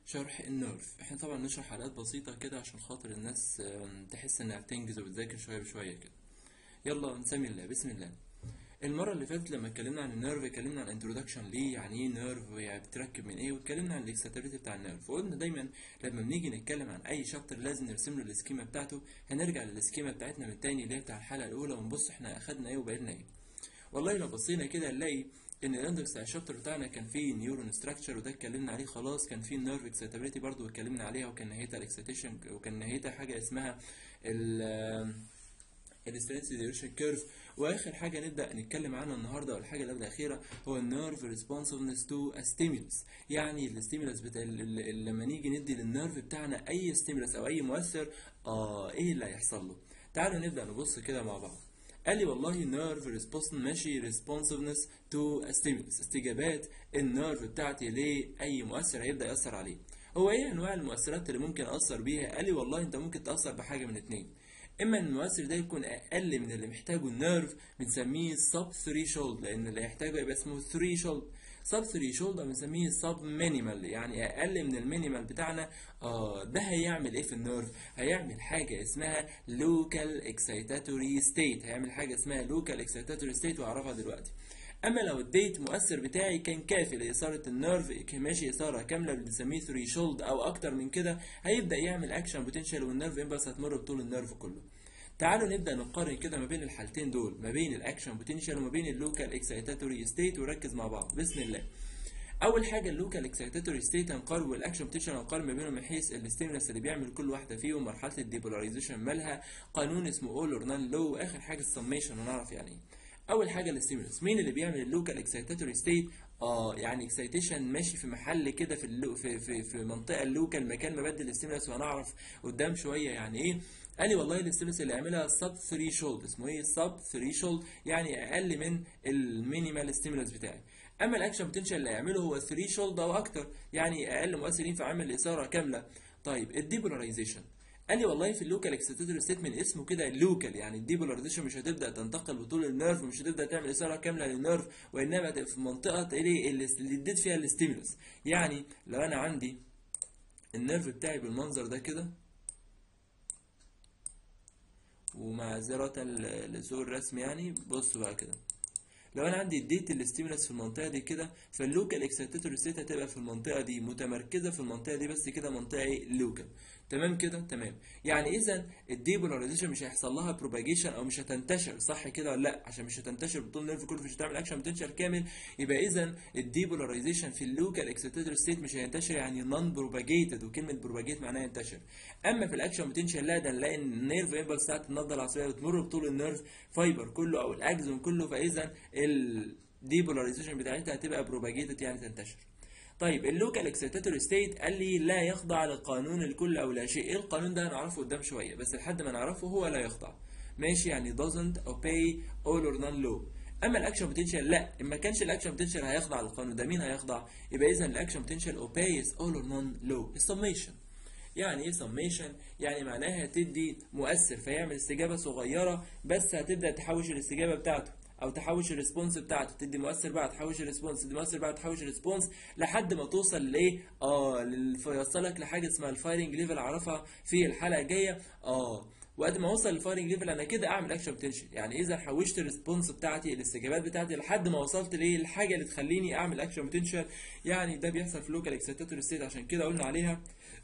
شرح النيرف احنا طبعا نشرح حلقات بسيطة كده عشان خاطر الناس آم، تحس انها بتنجز وبتذاكر شوية بشوية كده يلا نسمي الله بسم الله المرة اللي فاتت لما اتكلمنا عن النيرف اتكلمنا عن انترودكشن ليه يعني ايه نيرف يعني بتركب من ايه واتكلمنا عن الاكساتابيلتي بتاع النيرف وقلنا دايما لما بنيجي نتكلم عن اي شابتر لازم نرسم له السكيما بتاعته هنرجع للسكيما بتاعتنا من تاني اللي هي بتاع الحلقة الأولى ونبص احنا أخدنا ايه وبقينا ايه والله لو بصينا كده نلاقي ان الاندكس بتاع الشابتر بتاعنا كان فيه نيورون ستراكشر وده اتكلمنا عليه خلاص كان فيه النيرف اكسيتابيلتي برضه اتكلمنا عليها وكان نهايتها الاكسيتيشن وكان نهايتها حاجه اسمها ال السترينث ديوريشن كيرف واخر حاجه نبدا نتكلم عنها النهارده والحاجه اللي قبل الاخيره هو النيرف ريسبونسفنس تو ستيمولس يعني الستيمولس بتاع ال- ال- لما نيجي ندي للنيرف بتاعنا اي ستيمولس او اي مؤثر اه ايه اللي هيحصل له تعالوا نبدا نبص كده مع بعض قال لي والله النيرف ريسبونس ماشي ريسبونسفنس تو ستيمولس استجابات النيرف بتاعتي لاي مؤثر هيبدا ياثر عليه هو ايه انواع المؤثرات اللي ممكن اثر بيها قال لي والله انت ممكن تاثر بحاجه من اتنين اما ان المؤثر ده يكون اقل من اللي محتاجه النيرف بنسميه سب ثريشولد لان اللي يحتاجه يبقى اسمه ثريشولد سب ثريشولد بنسميه سب مينيمال يعني اقل من المينيمال بتاعنا اه ده هيعمل ايه في النيرف هيعمل حاجه اسمها لوكال اكسيتاتوري ستيت هيعمل حاجه اسمها لوكال اكسيتاتوري ستيت وهعرفها دلوقتي اما لو اديت مؤثر بتاعي كان كافي لاثاره النيرف ماشي اثاره كامله بنسميه ثريشولد او اكتر من كده هيبدا يعمل اكشن بوتنشال والنيرف امبلس هتمر بطول النيرف كله تعالوا نبدا نقارن كده ما بين الحالتين دول ما بين الاكشن بوتنشال وما بين اللوكال اكسيتاتوري ستيت وركز مع بعض بسم الله اول حاجه اللوكال اكسيتاتوري ستيت هنقارن والاكشن بوتنشال هنقارن ما بينهم من حيث الستيمولس اللي بيعمل كل واحده فيهم مرحله الديبولاريزيشن مالها قانون اسمه اول اور نان لو واخر حاجه السميشن ونعرف يعني ايه اول حاجه الستيمولس مين اللي بيعمل اللوكال اكسيتاتوري ستيت اه يعني اكسيتيشن ماشي في محل كده في اللو في في في منطقه اللوكال مكان مبدل الستيمولس وهنعرف قدام شويه يعني ايه قال لي والله الستيمولس اللي يعملها سب ثريشولد اسمه ايه سب ثريشولد يعني اقل من المينيمال ستيمولس بتاعي اما الاكشن بوتنشال اللي هيعمله هو ثريشولد او اكتر يعني اقل مؤثرين في عمل الاثاره كامله طيب الديبولاريزيشن قال لي والله في اللوكال اكسيتاتوري ستيت من اسمه كده اللوكال يعني الديبولاريزيشن مش هتبدا تنتقل بطول النيرف ومش هتبدا تعمل اثاره كامله للنيرف وانما هتبقى في منطقه ايه اللي اللي اديت فيها الاستيمولس يعني لو انا عندي النيرف بتاعي بالمنظر ده كده ومعذرة ل- لسوء الرسم يعني بصوا بقى كده لو انا عندي اديت الاستيمولس في المنطقه دي كده فاللوكال اكسيتاتوري ستيت هتبقى في المنطقه دي متمركزه في المنطقه دي بس كده منطقه ايه لوكال تمام كده تمام يعني اذا الديبولاريزيشن مش هيحصل لها بروباجيشن او مش هتنتشر صح كده ولا لا عشان مش هتنتشر بطول النيرف كله مش هتعمل اكشن بوتنشال كامل يبقى اذا الديبولاريزيشن في اللوكال اكسيتاتوري ستيت مش هينتشر يعني نون بروباجيتد وكلمه بروباجيت معناها ينتشر اما في الاكشن بوتنشال لا ده نلاقي ان النيرف امبلس بتاعت النبضه العصبيه بتمر بطول النيرف فايبر كله او الاكزون كله فاذا الديبولاريزيشن بتاعتها هتبقى بروباجيتد يعني تنتشر طيب اللوكال اكسيتاتوري ستيت قال لي لا يخضع لقانون الكل او لا شيء ايه القانون ده هنعرفه قدام شويه بس لحد ما نعرفه هو لا يخضع ماشي يعني doesn't obey all or none law اما الاكشن بوتنشال لا ان ما كانش الاكشن بوتنشال هيخضع للقانون ده مين هيخضع يبقى اذا الاكشن بوتنشال obeys all or none law السميشن يعني ايه سميشن يعني معناها تدي مؤثر فيعمل استجابه صغيره بس هتبدا تحوش الاستجابه بتاعته او تحوش الريسبونس بتاعته تدي مؤثر بقى تحوش الريسبونس تدي مؤثر بقى تحوش الريسبونس لحد ما توصل لايه اه لل- فيوصلك لحاجه اسمها الفايرنج ليفل اعرفها في الحلقه الجايه اه وقت ما اوصل للفايرنج ليفل انا كده اعمل اكشن بوتنشال يعني اذا حوشت الريسبونس بتاعتي الاستجابات بتاعتي لحد ما وصلت لايه الحاجه اللي تخليني اعمل اكشن بوتنشال يعني ده بيحصل في لوكال اكسيتاتوري ستيت عشان كده قلنا عليها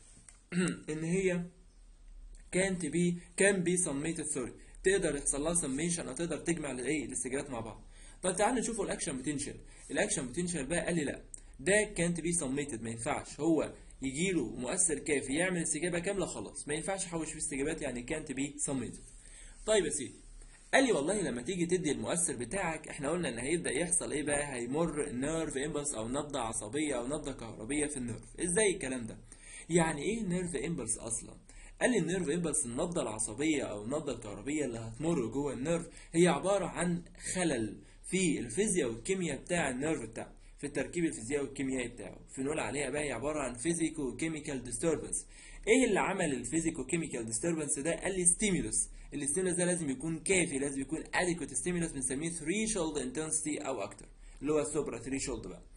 ان هي كانت بي كان بي سميتد سوري تقدر يحصل لها سميشن او تقدر تجمع الايه الاستجابات مع بعض طب تعالوا نشوفوا الاكشن بوتنشال الاكشن بوتنشال بقى قال لي لا ده كانت بي سميتد ما ينفعش هو يجي له مؤثر كافي يعمل استجابه كامله خلاص ما ينفعش احوش فيه استجابات يعني كانت بي سميتد طيب يا سيدي قال لي والله لما تيجي تدي المؤثر بتاعك احنا قلنا ان هيبدا يحصل ايه بقى هيمر نيرف امبلس او نبضه عصبيه او نبضه كهربيه في النيرف ازاي الكلام ده يعني ايه نيرف امبلس اصلا قال لي النيرف امبلس النبضه العصبيه او النبضه الكهربيه اللي هتمر جوه النيرف هي عباره عن خلل في الفيزياء والكيمياء بتاع النيرف بتاعك في التركيب الفيزيائي والكيميائي بتاعه فنقول عليها بقى هي عباره عن فيزيكو كيميكال ديستربنس ايه اللي عمل الفيزيكو كيميكال ديستربنس ده قال لي ستيمولس الستيمولس ده لازم يكون كافي لازم يكون اديكوت ستيمولس بنسميه ثريشولد انتنسيتي او اكتر اللي هو السوبرا ثريشولد بقى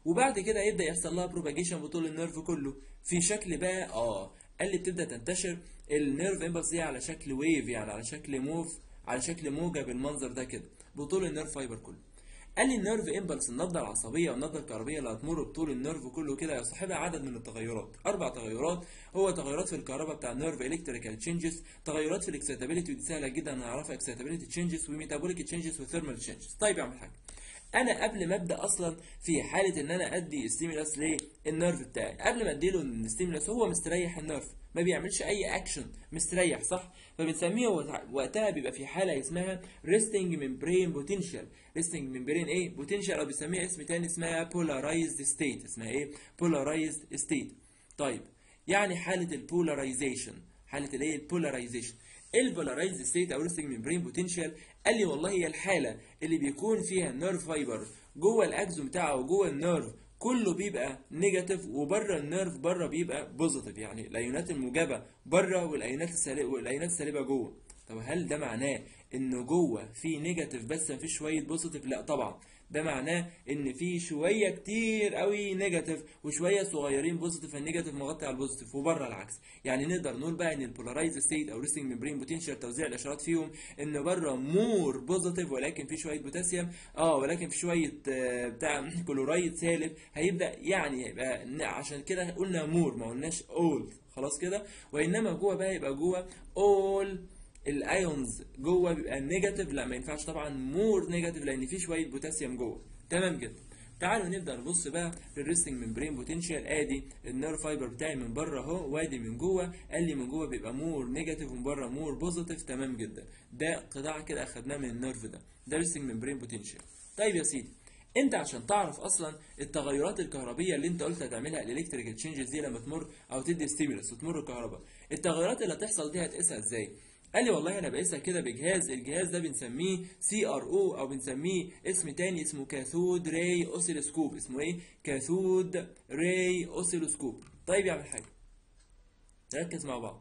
وبعد كده يبدا يحصل لها بروباجيشن بطول النيرف كله في شكل بقى اه قال لي بتبدا تنتشر النيرف امبلس دي على شكل ويف يعني على شكل موف على شكل موجه بالمنظر ده كده بطول النيرف فايبر كله قال لي النيرف امبلس النبضه العصبيه والنبضه الكهربيه اللي هتمر بطول النيرف كله كده يصاحبها عدد من التغيرات اربع تغيرات هو تغيرات في الكهرباء بتاع النيرف الكتريكال تشينجز تغيرات في الاكسيتابيلتي ودي سهله جدا نعرفها اكسيتابيلتي تشينجز وميتابوليك تشينجز وثيرمال تشينجز طيب يا عم حاج انا قبل ما ابدا اصلا في حاله ان انا ادي ستيمولاس للنيرف بتاعي قبل ما اديله الستيمولاس هو مستريح النيرف ما بيعملش اي اكشن مستريح صح فبنسميه وقتها بيبقى في حاله اسمها ريستنج ممبرين بوتنشال ريستنج ممبرين ايه بوتنشال او بنسميها اسم تاني اسمها بولارايزد ستيت اسمها ايه بولارايزد ستيت طيب يعني حاله البولارايزيشن حاله الايه البولارايزيشن البولارايزد ستيت او ريستنج ممبرين بوتنشال قال لي والله هي الحاله اللي بيكون فيها النيرف فايبر جوه الاكزوم بتاعه وجوه النيرف كله بيبقى نيجاتيف وبره النيرف بره بيبقى بوزيتيف يعني الايونات الموجبه بره والايونات السالبه والايونات السالبه جوه طب هل ده معناه ان جوه في نيجاتيف بس مفيش شويه بوزيتيف لا طبعا ده معناه ان في شويه كتير قوي نيجاتيف وشويه صغيرين بوزيتيف النيجاتيف مغطي على البوزيتيف وبره العكس يعني نقدر نقول بقى ان البولارايز ستيت او ريستنج ممبرين بوتنشال توزيع الاشارات فيهم ان بره مور بوزيتيف ولكن في شويه بوتاسيوم اه ولكن في شويه آه بتاع كلورايد سالب هيبدا يعني يبقى عشان كده قلنا مور ما قلناش اول خلاص كده وانما جوه بقى يبقى جوه اول الايونز جوه بيبقى نيجاتيف لا ما ينفعش طبعا مور نيجاتيف لان في شويه بوتاسيوم جوه تمام جدا تعالوا نبدا نبص بقى في الريستنج ممبرين بوتنشال ادي النيرف فايبر بتاعي من بره اهو وادي من جوه قال لي من جوه بيبقى مور نيجاتيف ومن بره مور بوزيتيف تمام جدا ده قطاع كده اخدناه من النيرف ده ده ريستنج ممبرين بوتنشال طيب يا سيدي انت عشان تعرف اصلا التغيرات الكهربيه اللي انت قلت هتعملها الالكتريكال تشينجز دي لما تمر او تدي ستيمولس وتمر الكهرباء التغيرات اللي هتحصل دي هتقيسها ازاي قال لي والله انا بقيسها كده بجهاز الجهاز ده بنسميه سي ار او او بنسميه اسم تاني اسمه كاثود راي اوسيلوسكوب اسمه ايه كاثود راي اوسيلوسكوب طيب يا عم الحاج ركز مع بعض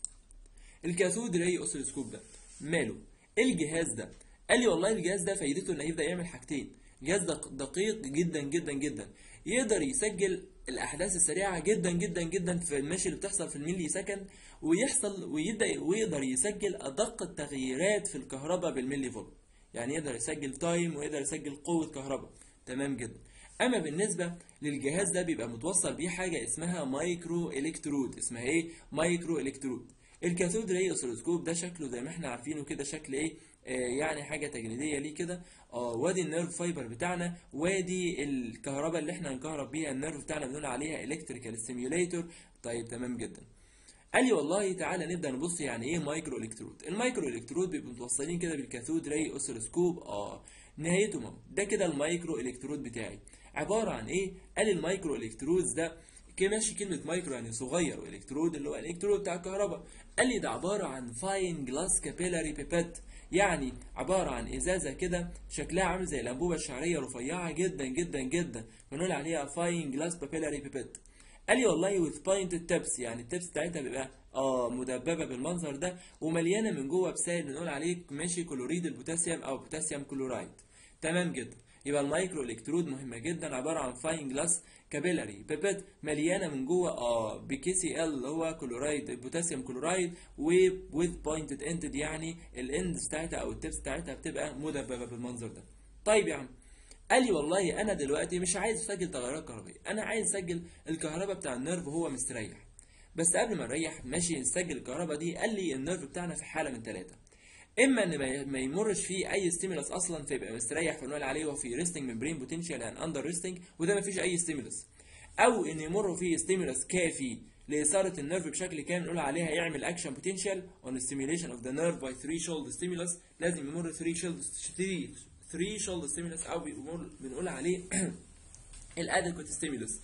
الكاثود راي اوسيلوسكوب ده ماله الجهاز ده قال لي والله الجهاز ده فايدته انه هيبدا يعمل حاجتين جهاز دقيق جدا جدا جدا يقدر يسجل الاحداث السريعه جدا جدا جدا في المشي اللي بتحصل في الملي سكند ويحصل ويبدا ويقدر يسجل ادق التغييرات في الكهرباء بالملي فولت يعني يقدر يسجل تايم ويقدر يسجل قوه كهرباء تمام جدا اما بالنسبه للجهاز ده بيبقى متوصل بيه حاجه اسمها مايكرو الكترود اسمها ايه مايكرو الكترود الكاثود راي اوسيلوسكوب ده شكله زي ما احنا عارفينه كده شكل ايه آه يعني حاجه تجريديه ليه كده اه وادي النيرف فايبر بتاعنا وادي الكهرباء اللي احنا هنكهرب بيها النيرف بتاعنا بنقول عليها الكتريكال ستيميوليتور طيب تمام جدا قال لي والله تعالى نبدا نبص يعني ايه مايكرو الكترود المايكرو الكترود بيبقوا متوصلين كده بالكاثود راي اوسيلوسكوب اه نهايتهم اهو ده كده المايكرو الكترود بتاعي عباره عن ايه قال المايكرو الكترودز ده كده ماشي كلمة مايكرو يعني صغير والكترود اللي هو الالكترود بتاع الكهرباء قال لي ده عبارة عن فاين جلاس كابيلاري بيبات يعني عبارة عن ازازة كده شكلها عامل زي الانبوبة الشعرية رفيعة جدا جدا جدا بنقول عليها فاين جلاس بابيلاري بيبات قال لي والله with pointed tips يعني التبس بتاعتها بيبقى اه مدببه بالمنظر ده ومليانه من جوه بسائل بنقول عليه ماشي كلوريد البوتاسيوم او بوتاسيوم كلورايد تمام جدا يبقى المايكرو الكترود مهمه جدا عباره عن فاين جلاس كابيلاري بيبت مليانه من جوه اه بكي سي ال اللي هو كلورايد بوتاسيوم كلورايد وذ بوينتد اندد يعني الاندز بتاعتها او التبس بتاعتها بتبقى مدببه بالمنظر ده طيب يا عم قال لي والله انا دلوقتي مش عايز اسجل تغيرات كهربائيه انا عايز اسجل الكهرباء بتاع النيرف وهو مستريح بس قبل ما نريح ماشي نسجل الكهرباء دي قال لي النيرف بتاعنا في حاله من ثلاثه اما ان ما يمرش فيه اي ستيمولس اصلا فيبقى مستريح فنقول عليه هو في ريستنج ممبرين بوتنشال اند اندر ريستنج وده ما فيش اي ستيمولس او ان يمر فيه ستيمولس كافي لاثاره النيرف بشكل كامل نقول عليها يعمل اكشن بوتنشال اون ستيميوليشن اوف ذا نيرف باي 3 شولد ستيمولس لازم يمر 3 شولد 3 شولد ستيمولس او بيمر بنقول عليه الادكوت ستيمولس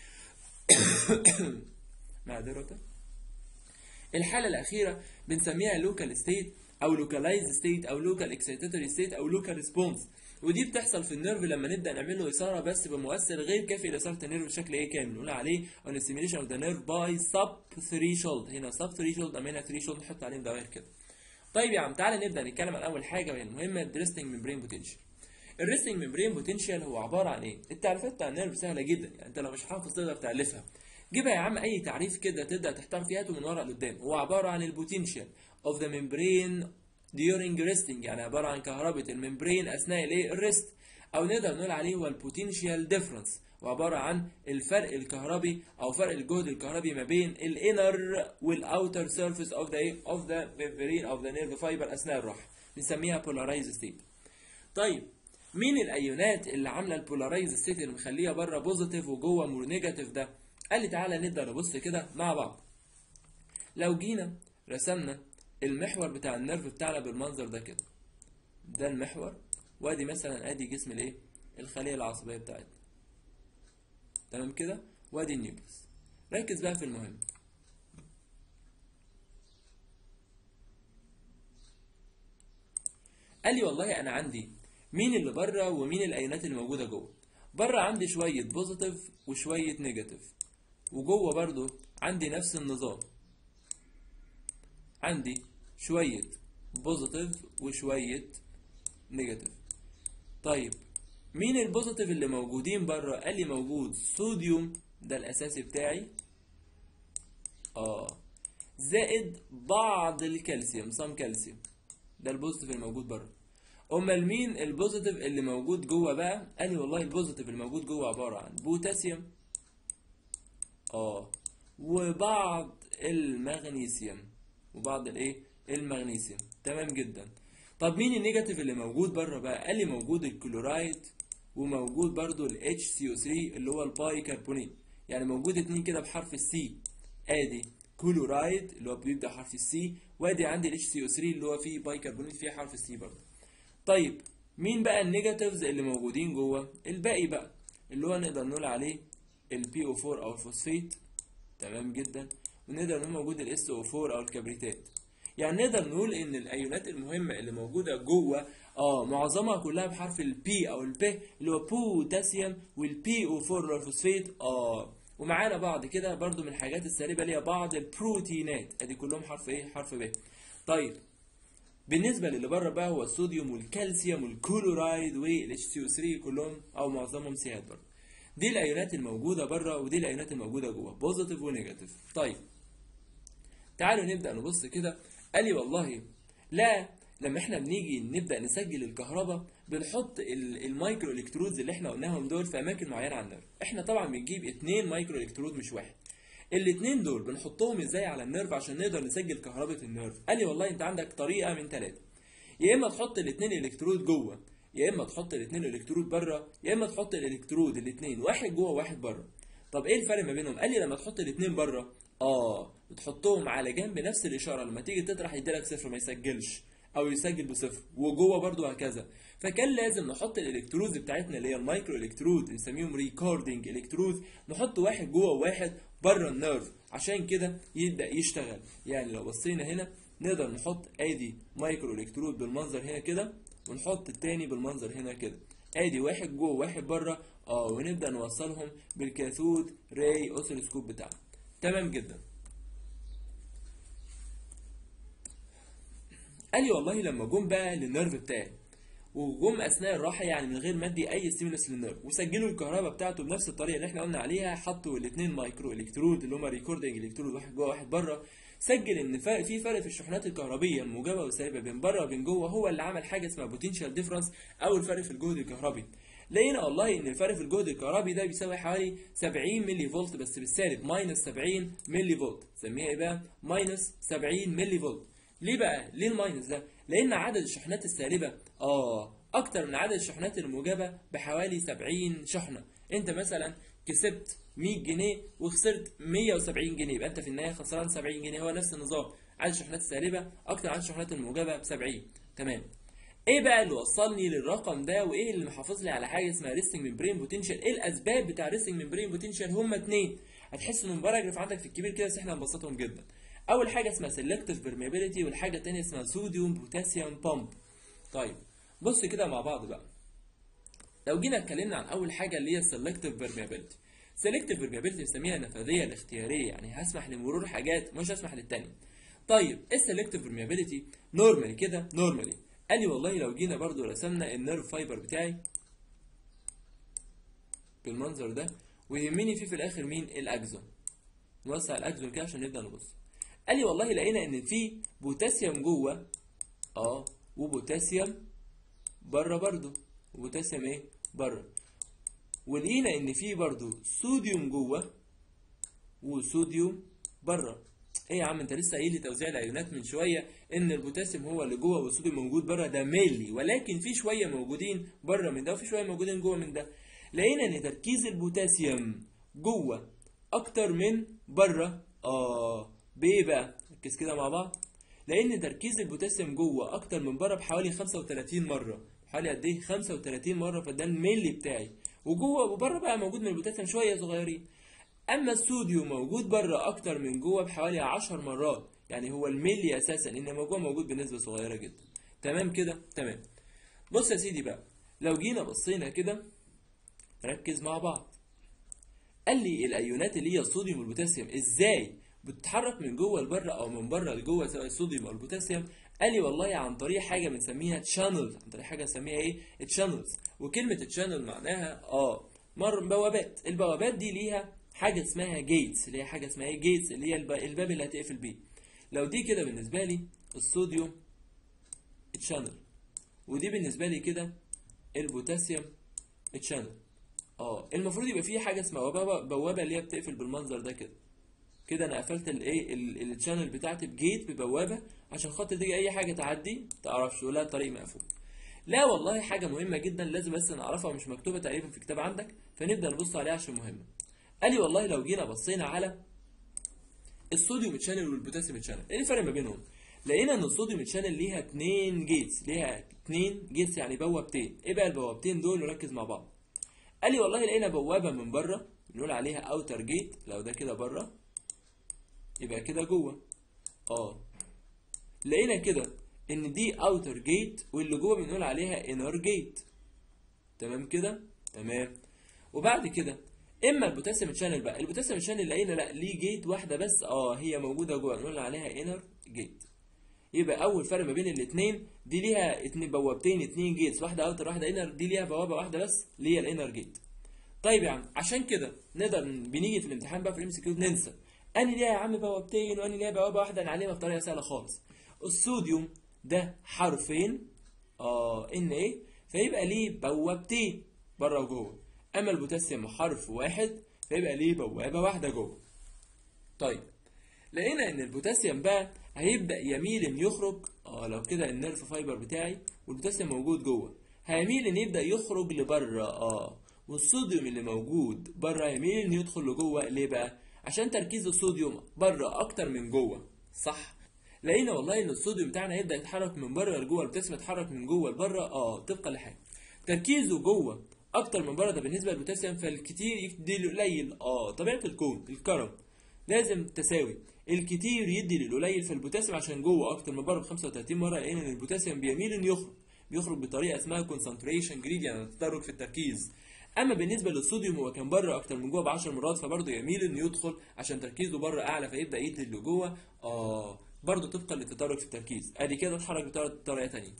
معذره الحاله الاخيره بنسميها لوكال ستيت او لوكالايز ستيت او لوكال اكسيتاتوري ستيت او لوكال ريسبونس ودي بتحصل في النيرف لما نبدا نعمل له اثاره بس بمؤثر غير كافي لاثاره النيرف بشكل ايه كامل نقول عليه on stimulation of the nerve by sub threshold هنا sub threshold امينا threshold نحط عليهم دوائر كده طيب يا عم تعالى نبدا نتكلم عن اول حاجه وهي المهمه الدريستنج ممبرين بوتنشال الريستنج ممبرين بوتنشال هو عباره عن ايه التعريفات بتاع النيرف سهله جدا يعني انت لو مش حافظ تقدر تالفها جيبها يا عم اي تعريف كده تبدا تحتار فيها من ورا لقدام هو عباره عن البوتنشال اوف ذا ممبرين during resting يعني عباره عن كهرباء الممبرين اثناء الايه الريست او نقدر نقول عليه هو البوتنشال ديفرنس وعباره عن الفرق الكهربي او فرق الجهد الكهربي ما بين الانر والاوتر سيرفيس اوف ذا ايه اوف ذا ممبرين اوف ذا نيرف فايبر اثناء الراحه بنسميها بولارايز ستيت طيب مين الايونات اللي عامله البولارايز ستيت اللي مخليها بره بوزيتيف وجوه مور نيجاتيف ده قال لي تعالى نبدا نبص كده مع بعض لو جينا رسمنا المحور بتاع النيرف بتاعنا بالمنظر ده كده ده المحور وادي مثلا ادي جسم الايه الخليه العصبيه بتاعتنا تمام كده وادي النيوكليس ركز بقى في المهم قال لي والله انا عندي مين اللي بره ومين الايونات اللي موجوده جوه بره عندي شويه بوزيتيف وشويه نيجاتيف وجوه برضو عندي نفس النظام عندي شويه بوزيتيف وشويه نيجاتيف طيب مين البوزيتيف اللي موجودين بره قال لي موجود صوديوم ده الاساسي بتاعي اه زائد بعض الكالسيوم صام كالسيوم ده البوزيتيف اللي موجود بره امال مين البوزيتيف اللي موجود جوه بقى قال لي والله البوزيتيف اللي موجود جوه عباره عن بوتاسيوم اه وبعض المغنيسيوم وبعض الايه المغنيسيوم تمام جدا طب مين النيجاتيف اللي موجود بره بقى قال لي موجود الكلورايد وموجود برضو ال HCO3 اللي هو الباي كربونات يعني موجود اتنين كده بحرف السي ادي كلورايد اللي هو بيبدا حرف السي وادي عندي ال HCO3 اللي هو فيه باي كربونات فيه حرف السي برضو طيب مين بقى النيجاتيفز اللي موجودين جوه الباقي بقى اللي هو نقدر نقول عليه ال PO4 او الفوسفيت تمام جدا ونقدر نقول موجود ال SO4 او الكبريتات يعني نقدر نقول ان الايونات المهمه اللي موجوده جوه اه معظمها كلها بحرف البي او البي اللي هو بوتاسيوم والبي او 4 اللي هو الفوسفيت اه ومعانا بعض كده برضو من الحاجات السالبه ليها بعض البروتينات ادي كلهم حرف ايه حرف ب طيب بالنسبه للي بره بقى هو الصوديوم والكالسيوم والكلورايد والاتش سي او 3 كلهم او معظمهم سيات برضه دي الايونات الموجوده بره ودي الايونات الموجوده جوه بوزيتيف ونيجاتيف طيب تعالوا نبدا نبص كده قال لي والله لا لما احنا بنيجي نبدا نسجل الكهرباء بنحط ال- المايكرو الكترودز اللي احنا قلناهم دول في اماكن معينه على النيرف احنا طبعا بنجيب اتنين مايكرو الكترود مش واحد الاتنين دول بنحطهم ازاي على النيرف عشان نقدر نسجل كهرباء النيرف قال لي والله انت عندك طريقه من ثلاثه يا اما تحط الاتنين الكترود جوه يا اما تحط الاتنين الكترود بره يا اما تحط الالكترود الاتنين واحد جوه وواحد بره طب ايه الفرق ما بينهم قال لي لما تحط الاتنين بره اه بتحطهم على جنب نفس الاشاره لما تيجي تطرح يديلك صفر ما يسجلش او يسجل بصفر وجوه برضو هكذا فكان لازم نحط الالكترودز بتاعتنا اللي هي المايكرو الكترود نسميهم ريكوردنج الكترود نحط واحد جوه وواحد بره النيرف عشان كده يبدا يشتغل يعني لو بصينا هنا نقدر نحط ادي مايكرو الكترود بالمنظر هنا كده ونحط التاني بالمنظر هنا كده ادي واحد جوه وواحد بره اه ونبدا نوصلهم بالكاثود راي اوسيلوسكوب بتاعنا تمام جدا قال لي والله لما جم بقى للنيرف بتاعي وجم اثناء الراحه يعني من غير ما ادي اي ستيمولس للنيرف وسجلوا الكهرباء بتاعته بنفس الطريقه اللي احنا قلنا عليها حطوا الاثنين مايكرو الكترود اللي هما ريكوردنج الكترود واحد جوه واحد بره سجل ان فرق في فرق في الشحنات الكهربيه الموجبه والسالبه بين بره وبين جوه هو اللي عمل حاجه اسمها بوتنشال ديفرنس او الفرق في الجهد الكهربي لقينا والله ان الفرق في الجهد الكهربي ده بيساوي حوالي 70 ملي فولت بس بالسالب ماينس 70 ملي فولت سميها ايه بقى ماينس 70 ملي فولت ليه بقى ليه الماينس ده لان عدد الشحنات السالبه اه اكتر من عدد الشحنات الموجبه بحوالي 70 شحنه انت مثلا كسبت 100 جنيه وخسرت 170 جنيه يبقى انت في النهايه خسران 70 جنيه هو نفس النظام عدد الشحنات السالبه اكتر عدد الشحنات الموجبه ب 70 تمام ايه بقى اللي وصلني للرقم ده وايه اللي محافظ لي على حاجه اسمها ريستنج ممبرين بوتنشال ايه الاسباب بتاع ريستنج ممبرين بوتنشال هما اتنين هتحس انهم باراجراف عندك في الكبير كده بس احنا هنبسطهم جدا اول حاجه اسمها سيلكتيف بيرميابيليتي والحاجه الثانيه اسمها صوديوم بوتاسيوم بامب طيب بص كده مع بعض بقى لو جينا اتكلمنا عن اول حاجه اللي هي السيلكتيف بيرميابيليتي سيلكتيف بيرميابيليتي بنسميها النفاذيه الاختياريه يعني هسمح لمرور حاجات مش هسمح للتانية طيب ايه السيلكتيف بيرميابيليتي نورمالي كده نورمالي قال لي والله لو جينا برضو رسمنا النيرف فايبر بتاعي بالمنظر ده ويهمني فيه في الاخر مين الاكزون نوسع الاكزون كده عشان نبدا نبص قال لي والله لقينا ان في بوتاسيوم جوه اه وبوتاسيوم بره برضو وبوتاسيوم ايه بره ولقينا ان في برضو صوديوم جوه وصوديوم بره ايه يا عم انت لسه قايل لي توزيع الايونات من شويه ان البوتاسيوم هو اللي جوه والصوديوم موجود بره ده ميلي ولكن في شويه موجودين بره من ده وفي شويه موجودين جوه من ده لقينا ان تركيز البوتاسيوم جوه اكتر من بره اه بايه بقى ركز كده مع بعض لان تركيز البوتاسيوم جوه اكتر من بره بحوالي 35 مره حوالي قد ايه 35 مره فده الميلي بتاعي وجوه وبره بقى موجود من البوتاسيوم شويه صغيرين اما الصوديوم موجود بره اكتر من جوه بحوالي 10 مرات يعني هو الملي اساسا انما جوه موجود بنسبه صغيره جدا تمام كده تمام بص يا سيدي بقى لو جينا بصينا كده ركز مع بعض قال لي الايونات اللي هي الصوديوم والبوتاسيوم ازاي بتتحرك من جوه لبره او من بره لجوه سواء الصوديوم او البوتاسيوم قال لي والله عن طريق حاجه بنسميها تشانلز عن طريق حاجه بنسميها ايه تشانلز وكلمه تشانل معناها اه مر بوابات البوابات دي ليها حاجه اسمها جيتس اللي هي حاجه اسمها ايه جيتس اللي هي الب- الباب اللي هتقفل بيه لو دي كده بالنسبه لي الصوديوم تشانل ودي بالنسبه لي كده البوتاسيوم تشانل اه المفروض يبقى في حاجه اسمها بوابه بوابه اللي هي بتقفل بالمنظر ده كده كده انا قفلت الايه ال- الشانل بتاعتي بجيت ببوابه عشان خاطر تيجي اي حاجه تعدي تعرفش ولا الطريق مقفول لا والله حاجه مهمه جدا لازم بس نعرفها ومش مكتوبه تقريبا في كتاب عندك فنبدا نبص عليها عشان مهمه قال لي والله لو جينا بصينا على الصوديوم تشانل والبوتاسيوم تشانل ايه الفرق ما بينهم لقينا ان الصوديوم تشانل ليها اتنين جيتس ليها اتنين جيتس يعني بوابتين ايه بقى البوابتين دول نركز مع بعض قال لي والله لقينا بوابه من بره بنقول عليها اوتر جيت لو ده كده بره يبقى كده جوه اه لقينا كده ان دي اوتر جيت واللي جوه بنقول عليها انر جيت تمام كده تمام وبعد كده اما البوتاسيوم شانل بقى البوتاسيوم شانل لقينا لا ليه جيت واحده بس اه هي موجوده جوه نقول عليها انر جيت يبقى اول فرق ما بين الاثنين دي ليها اتنين بوابتين اتنين جيتس واحده اوتر واحده انر دي ليها بوابه واحده بس اللي هي الانر جيت طيب يا عم عشان كده نقدر بنيجي في الامتحان بقى في الام سي كيو ننسى انا ليها يا عم بوابتين وانا ليها بوابه واحده نعلمها بطريقه سهله خالص الصوديوم ده حرفين اه ان ايه فيبقى ليه بوابتين بره وجوه اما البوتاسيوم حرف واحد فيبقى ليه بوابه واحده جوه طيب لقينا ان البوتاسيوم بقى هيبدا يميل ان يخرج اه لو كده النيرف فايبر بتاعي والبوتاسيوم موجود جوه هيميل ان يبدا يخرج لبره اه والصوديوم اللي موجود بره هيميل ان يدخل لجوه ليه بقى عشان تركيز الصوديوم بره اكتر من جوه صح لقينا والله ان الصوديوم بتاعنا هيبدا يتحرك من بره لجوه البوتاسيوم يتحرك من جوه لبره اه طبقا لحاجه تركيزه جوه اكتر من بره ده بالنسبه للبوتاسيوم فالكتير يدي القليل اه طبيعه الكون الكرم لازم تساوي الكتير يدي للقليل في البوتاسيوم عشان جوه اكتر من بره ب 35 مره لان البوتاسيوم بيميل انه يخرج بيخرج بطريقه اسمها كونسنتريشن جريد يعني تدرج في التركيز اما بالنسبه للصوديوم هو كان بره اكتر من جوه ب 10 مرات فبرضه يميل انه يدخل عشان تركيزه بره اعلى فيبدا يدي اللي جوه اه برضه طبقا للتدرج في التركيز ادي كده اتحرك بطريقه ثانيه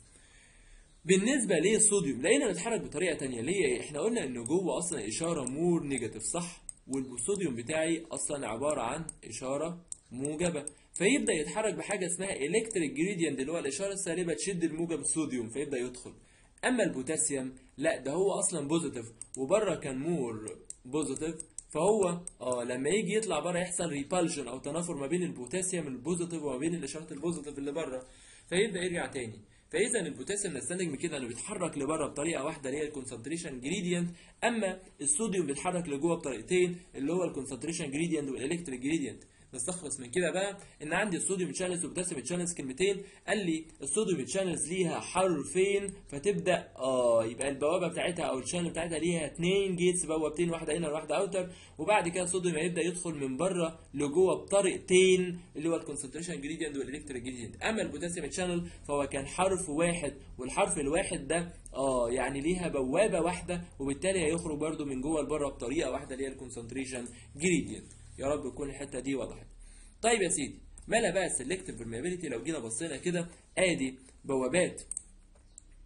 بالنسبة للصوديوم لقينا بيتحرك بطريقة تانية ليه ايه؟ احنا قلنا ان جوه اصلا اشارة مور نيجاتيف صح؟ والصوديوم بتاعي اصلا عبارة عن اشارة موجبة فيبدأ يتحرك بحاجة اسمها الكتريك جريدينت اللي هو الاشارة السالبة تشد الموجب الصوديوم فيبدأ يدخل اما البوتاسيوم لا ده هو اصلا بوزيتيف وبره كان مور بوزيتيف فهو اه لما يجي يطلع بره يحصل ريبالجن او تنافر ما بين البوتاسيوم البوزيتيف وما بين الاشارات البوزيتيف اللي بره فيبدا يرجع تاني فاذا البوتاسيوم نستنتج من كده انه بيتحرك لبره بطريقه واحده اللي هي الكونسنتريشن جريدينت اما الصوديوم بيتحرك لجوه بطريقتين اللي هو الكونسنتريشن جريدينت والالكتريك جريدينت نستخلص من كده بقى ان عندي الصوديوم تشانلز والبوتاسيوم تشانلز كلمتين قال لي الصوديوم تشانلز ليها حرفين فتبدا اه يبقى البوابه بتاعتها او الشانل بتاعتها ليها اتنين جيتس بوابتين واحده انر واحده اوتر وبعد كده الصوديوم هيبدا يدخل من بره لجوه بطريقتين اللي هو الكونسنتريشن جريدينت والالكتريك جريدينت اما البوتاسيوم تشانل فهو كان حرف واحد والحرف الواحد ده اه يعني ليها بوابه واحده وبالتالي هيخرج برده من جوه لبره بطريقه واحده اللي هي الكونسنتريشن جريدينت يا رب تكون الحته دي وضحت طيب يا سيدي مالها بقى السلكتيف برميابيليتي لو جينا بصينا كده ادي بوابات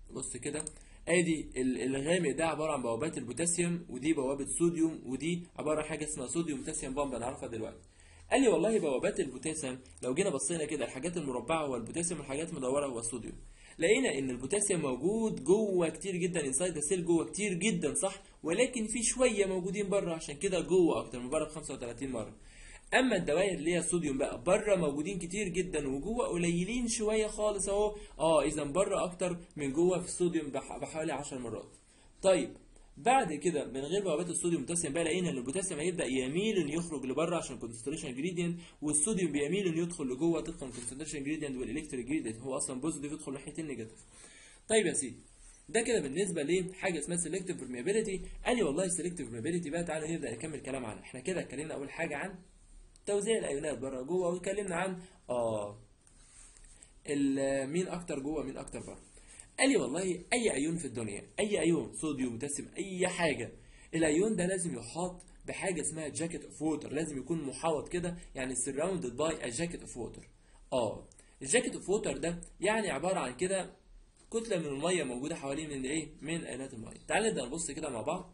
بص كده ادي ال- الغامق ده عباره عن بوابات البوتاسيوم ودي بوابه صوديوم ودي عباره عن حاجه اسمها صوديوم بوتاسيوم بامب هنعرفها دلوقتي قال لي والله بوابات البوتاسيوم لو جينا بصينا كده الحاجات المربعه هو البوتاسيوم والحاجات المدوره هو الصوديوم لقينا ان البوتاسيوم موجود جوه كتير جدا انسايد ذا سيل جوه كتير جدا صح ولكن في شويه موجودين بره عشان كده جوه اكتر من بره ب 35 مره اما الدوائر اللي هي الصوديوم بقى بره موجودين كتير جدا وجوه قليلين شويه خالص اهو اه اذا بره اكتر من جوه في الصوديوم بح- بحوالي 10 مرات طيب بعد كده من غير بوابات الصوديوم والبوتاسيوم بقى لقينا ان البوتاسيوم هيبدا يميل انه يخرج لبره عشان كونسنتريشن جريدينت والصوديوم بيميل انه يدخل لجوه طبقا للكونسنتريشن جريدينت والالكتريك جريدينت هو اصلا بوزيتيف يدخل ناحيه النيجاتيف طيب يا سيدي ده كده بالنسبه لحاجه اسمها سيلكتيف permeability قال لي والله سيلكتيف permeability بقى تعالى نبدا نكمل كلام عنها احنا كده اتكلمنا اول حاجه عن توزيع الايونات بره جوه واتكلمنا عن اه ال- مين اكتر جوه مين اكتر بره قال لي والله اي ايون في الدنيا اي ايون صوديوم بوتاسيوم اي حاجه الايون ده لازم يحاط بحاجه اسمها جاكيت اوف ووتر لازم يكون محاوط كده يعني سراوندد باي ا جاكيت اوف ووتر اه الجاكيت اوف ووتر ده يعني عباره عن كده كتله من الميه موجوده حواليه من ايه من ايونات الميه تعال نبدا نبص كده مع بعض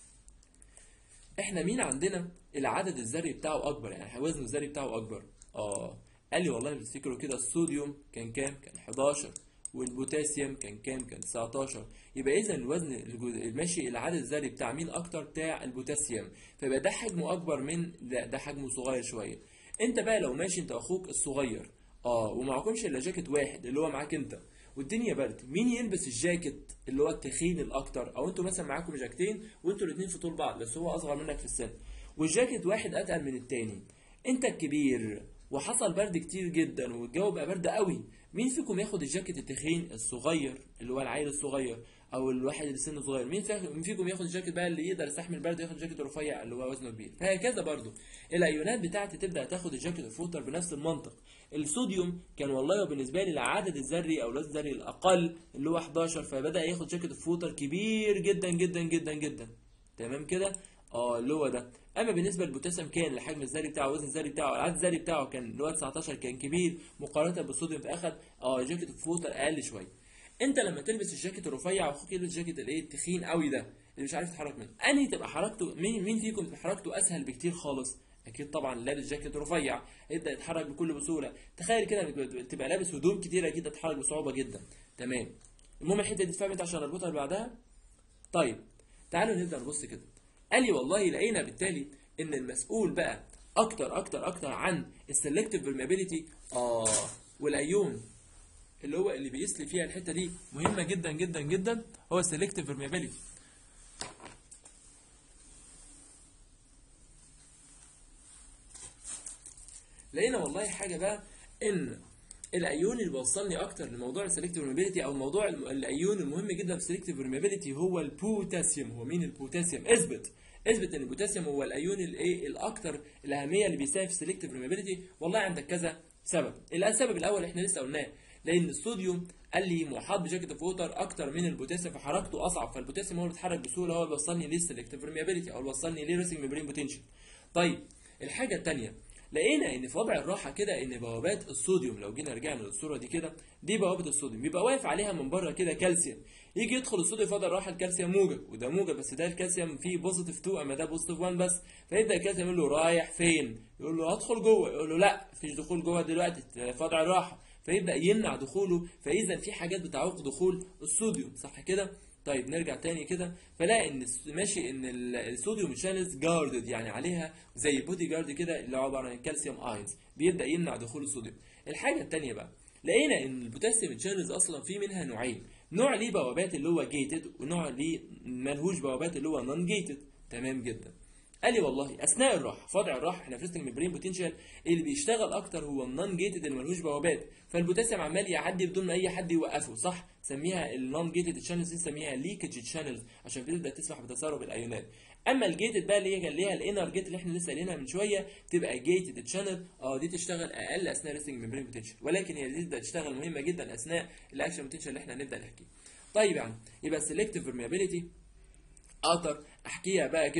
احنا مين عندنا العدد الذري بتاعه اكبر يعني وزنه الذري بتاعه اكبر اه قال لي والله بتفتكروا كده الصوديوم كان كام كان 11 والبوتاسيوم كان كام كان 19 يبقى اذا الوزن الجو- ماشي العدد الذري بتاع مين اكتر بتاع البوتاسيوم فيبقى ده حجمه اكبر من ده, ده حجمه صغير شويه انت بقى لو ماشي انت واخوك الصغير اه ومعكمش الا جاكيت واحد اللي هو معاك انت والدنيا برد مين يلبس الجاكيت اللي هو التخين الاكتر او انتوا مثلا معاكم جاكيتين وانتوا الاثنين في طول بعض بس هو اصغر منك في السن والجاكيت واحد اتقل من التاني انت الكبير وحصل برد كتير جدا والجو بقى برد قوي مين فيكم ياخد الجاكيت التخين الصغير اللي هو العيل الصغير او الواحد اللي سنه صغير مين فيكم مين فيكم ياخد الجاكيت بقى اللي يقدر يستحمل البرد ياخد الجاكيت الرفيع اللي هو وزنه كبير فهكذا برضو الايونات بتاعتي تبدا تاخد الجاكيت الفوتر بنفس المنطق الصوديوم كان والله بالنسبه لي العدد الذري او الوزن الذري الاقل اللي هو 11 فبدا ياخد جاكيت الفوتر كبير جدا جدا جدا جدا تمام كده اه اللي هو ده اما بالنسبه للبوتاسيوم كان الحجم الذري بتاعه الوزن الذري بتاعه العدد الذري بتاعه كان اللي هو 19 كان كبير مقارنه بالصوديوم فاخد اه جاكيت الفوتر اقل شويه انت لما تلبس الجاكيت الرفيع واخوك يلبس الجاكيت الايه التخين قوي ده اللي مش عارف يتحرك منه انهي تبقى حركته مين مين فيكم تبقى حركته اسهل بكتير خالص اكيد طبعا لابس جاكيت رفيع هيبدا يتحرك بكل بسهوله تخيل كده انك تبقى لابس هدوم كتيره اكيد تتحرك بصعوبه جدا تمام المهم الحته دي تفهم انت عشان اربطها اللي بعدها طيب تعالوا نبدا نبص كده قال لي والله لقينا بالتالي ان المسؤول بقى اكتر اكتر اكتر عن السلكتيف permeability اه والايون اللي هو اللي بيقيس لي فيها الحته دي مهمه جدا جدا جدا هو السلكتيف permeability لقينا والله حاجه بقى ان الايون اللي بيوصلني اكتر لموضوع السلكتيف permeability او موضوع الم- الايون المهم جدا في السلكتيف permeability هو البوتاسيوم هو مين البوتاسيوم اثبت اثبت ان البوتاسيوم هو الايون الايه الاكثر الاهميه اللي بيساهم في السلكتيف permeability والله عندك كذا سبب السبب الاول احنا لسه قلناه لان الصوديوم قال لي محاط بجاكيت اوف ووتر اكتر من البوتاسيوم فحركته اصعب فالبوتاسيوم هو اللي بيتحرك بسهوله هو اللي بيوصلني للسلكتيف permeability او اللي بيوصلني للريسنج ميمبرين بوتنشال طيب الحاجه الثانيه لقينا ان في وضع الراحه كده ان بوابات الصوديوم لو جينا رجعنا للصوره دي كده دي بوابه الصوديوم بيبقى واقف عليها من بره كده كالسيوم يجي يدخل الصوديوم في وضع الراحه الكالسيوم موجب وده موجب بس ده الكالسيوم فيه بوزيتيف 2 اما ده بوزيتيف 1 بس فيبدا الكالسيوم يقول له رايح فين يقول له هدخل جوه يقول له لا مفيش دخول جوه دلوقتي في وضع الراحه فيبدا يمنع دخوله فاذا في حاجات بتعوق دخول الصوديوم صح كده طيب نرجع تاني كده فلاقي ان الس- ماشي ان ال- الصوديوم شانلز جاردد يعني عليها زي بودي جارد كده اللي هو عباره عن الكالسيوم اينز بيبدا يمنع دخول الصوديوم الحاجه التانيه بقى لقينا ان البوتاسيوم شانلز اصلا في منها نوعين نوع ليه بوابات اللي هو جيتد ونوع ليه ملهوش بوابات اللي هو نون جيتد تمام جدا قال لي والله اثناء الراحه في وضع الراحه احنا في ريستنج ميمبرين بوتنشال اللي بيشتغل اكتر هو النون جيتد اللي ملهوش بوابات فالبوتاسيوم عمال يعدي بدون ما اي حد يوقفه صح سميها النون جيتد شانلز دي نسميها ليكج شانلز عشان بتبدا تسمح بتسرب الايونات اما الجيتد بقى اللي هي كان ليها الانر جيت اللي احنا لسه قايلينها من شويه تبقى جيتد شانل اه دي تشتغل اقل اثناء ريستنج ميمبرين بوتنشال ولكن هي دي تبدا تشتغل مهمه جدا اثناء الاكشن بوتنشال اللي احنا هنبدا نحكيه طيب يعني يبقى سيلكتيف permeability اقدر احكيها بقى كده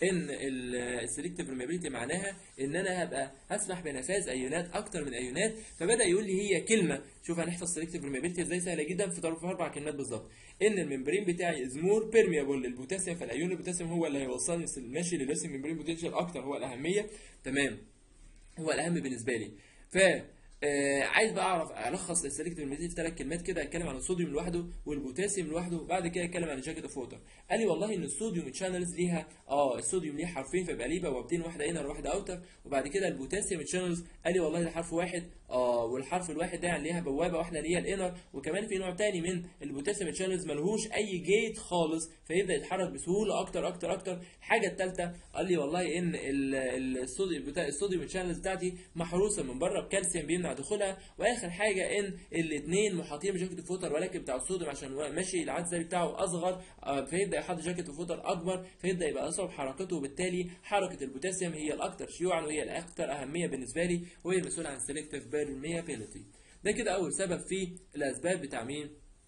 ان السلكتيف permeability معناها ان انا هبقى هسمح بنفاذ ايونات اكتر من ايونات فبدا يقول لي هي كلمه شوف هنحفظ سلكتيف permeability ازاي سهله جدا في ظرف اربع كلمات بالظبط ان الممبرين بتاعي از مور بيرميبل للبوتاسيوم فالايون البوتاسيوم هو اللي هيوصلني ماشي للريسنج ممبرين بوتنشال اكتر هو الاهميه تمام هو الاهم بالنسبه لي ف آه عايز بقى اعرف الخص السلكتيف الميتين في ثلاث كلمات كده اتكلم عن الصوديوم لوحده والبوتاسيوم لوحده وبعد كده اتكلم عن الجاكيت اوف ووتر قال لي والله ان الصوديوم تشانلز ليها اه الصوديوم ليه حرفين فيبقى ليه بوابتين واحده انر وواحده اوتر وبعد كده البوتاسيوم تشانلز قال لي والله ده حرف واحد اه والحرف الواحد ده يعني ليها بوابه واحده اللي هي الانر وكمان في نوع تاني من البوتاسيوم تشانلز ملهوش اي جيت خالص فيبدا يتحرك بسهوله اكتر اكتر اكتر الحاجه الثالثه قال لي والله ان الصوديوم الصوديوم تشانلز بتاعتي محروسه من بره بكالسيوم بيمنع دخولها واخر حاجه ان الاثنين محاطين بجاكيت الفوتر ولكن بتاع الصوديوم عشان ماشي العدد بتاعه اصغر فيبدا يحط جاكيت الفوتر اكبر فيبدا يبقى اصعب حركته وبالتالي حركه البوتاسيوم هي الاكثر شيوعا وهي الاكثر اهميه بالنسبه لي وهي المسؤوله عن سيلكتيف بيرميابيليتي ده كده اول سبب في الاسباب بتاع مين